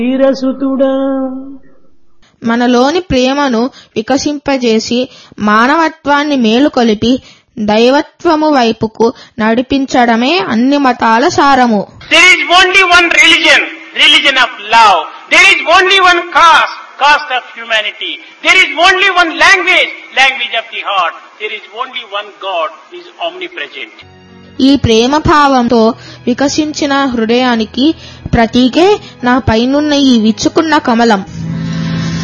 వీరసుతుడా మనలోని ప్రేమను వికసింపజేసి మానవత్వాన్ని మేలుకొలిపి దైవత్వము వైపుకు నడిపించడమే అన్ని మతాల సారము There is only one religion, religion of love. There is only one caste, caste of humanity. There is only one language, language of the heart. There is only one God, He is omnipresent. ఈ ప్రేమ భావంతో వికసించిన హృదయానికి ప్రతీకే నా పైనున్న ఈ విచ్చుకున్న కమలం